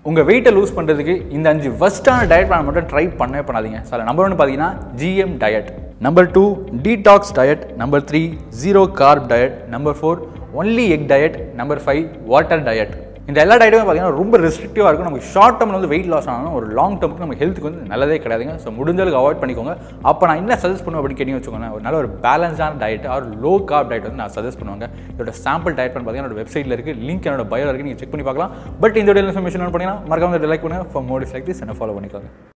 உங்கள் வெயிட்டை லூஸ் பண்ணுறதுக்கு இந்த அஞ்சு ஃபஸ்ட்டான டயட் பிளான் மட்டும் ட்ரை பண்ணவே பண்ணாதீங்க சார் நம்பர் ஒன்று பார்த்தீங்கன்னா GM diet number two detox diet number three zero carb diet number four only egg diet number five water diet இந்த எல்லா டயட்டுமே பார்த்தீங்கன்னா ரொம்ப ரெஸ்ட்ரிக்டிவாக இருக்கும் நமக்கு ஷார்ட் டேர்மில் வந்து வெயிட் லாஸ் ஆனாலும் ஒரு லாங் டேர்முக்கு நம்ம ஹெல்த்துக்கு வந்து நல்லதே கிடையாதுங்க ஸோ முடிஞ்ச அளவுக்கு அவாய்ட் பண்ணிக்கோங்க அப்போ நான் என்ன சஜஸ்ட் பண்ணுவேன் அப்படின்னு கேட்டீங்க வச்சுக்கோங்க ஒரு நல்ல ஒரு பேலன்ஸான diet or low carb diet வந்து நான் சஜஸ்ட் பண்ணுவாங்க இதோட சாம்பிள் டயட் பண்ணி பார்த்தீங்கன்னா என்னோட வெப்சைட்டில் இருக்குது லிங்க் என்னோட பயோ இருக்குது நீங்கள் செக் பண்ணி பார்க்கலாம் பட் இந்த இன்ஃபர்மேஷன் பண்ணீங்கன்னா மறக்காம லைக் பண்ணுங்கள் ஃபார் மோடிஸ் லைக் திஸ் என்ன ஃபாலோ பண்ணிக்கோங்க